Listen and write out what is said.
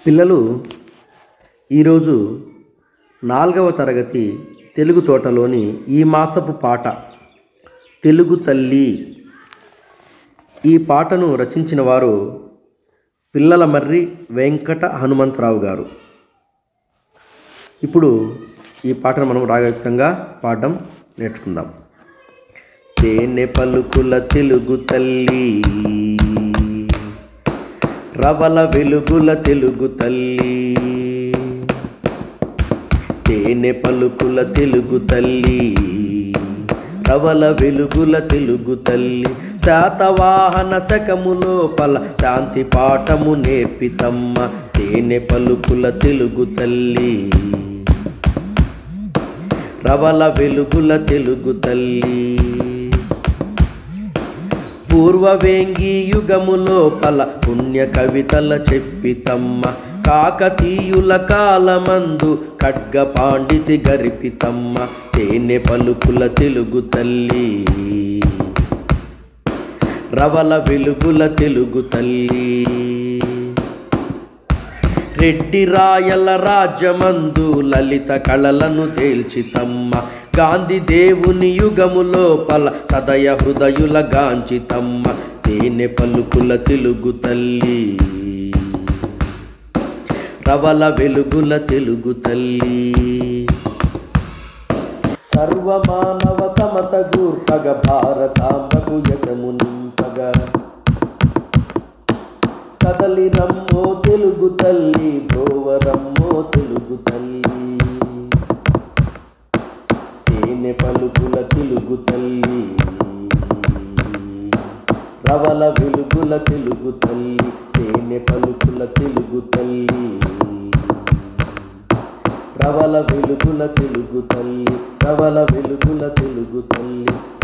పిల్లలు ఈరోజు నాలుగవ తరగతి తెలుగు తోటలోని ఈ మాసపు పాట తెలుగు తల్లి ఈ పాటను రచించిన వారు పిల్లల మర్రి వెంకట హనుమంతరావు గారు ఇప్పుడు ఈ పాటను మనం రాగయుక్తంగా పాడడం నేర్చుకుందాం తేనె పలుకుల తెలుగు తల్లి రవల వెలుగుల తెలుగు తల్లి తేనె పలుకుల తెలుగు తల్లి రవల వెలుగుల తెలుగు తల్లి శాతవాహన శకము లోపల శాంతి పాఠము నేర్పితమ్మ తేనె పలుకుల తెలుగు తల్లి రవల వెలుగుల తెలుగు తల్లి పూర్వవేంగి యుగము లోపల పుణ్య కవితల చెప్పితమ్మ కాకతీయుల కాలమందు ఖడ్గ పాండితి గరిపితమ్మ తేనె పలుకుల తెలుగు తల్లి రవల వెలుగుల తెలుగు తల్లి రెడ్డి రాయల రాజ్యమందు లలిత కళలను తేల్చితమ్మ గాంధీ దేవుని యుగము లోపల సదయ హృదయుల గాంచితమ్మ తేనె పలుకుల తెలుగు తల్లి రవల వెలుగుల తెలుగు తల్లి సర్వమానవ సమత గూర్పగ భారతాంబకు యశము నింపగా కదలి రమ్మో తెలుగు తల్లి బ్రోవరమ్మో తెలుగు తల్లి తేనె పలుకుల తెలుగు తల్లి రవల వెలుగుల తెలుగు తల్లి తేనె పలుకుల తెలుగు తల్లి రవల వెలుగుల తెలుగు తల్లి రవల వెలుగుల తెలుగు తల్లి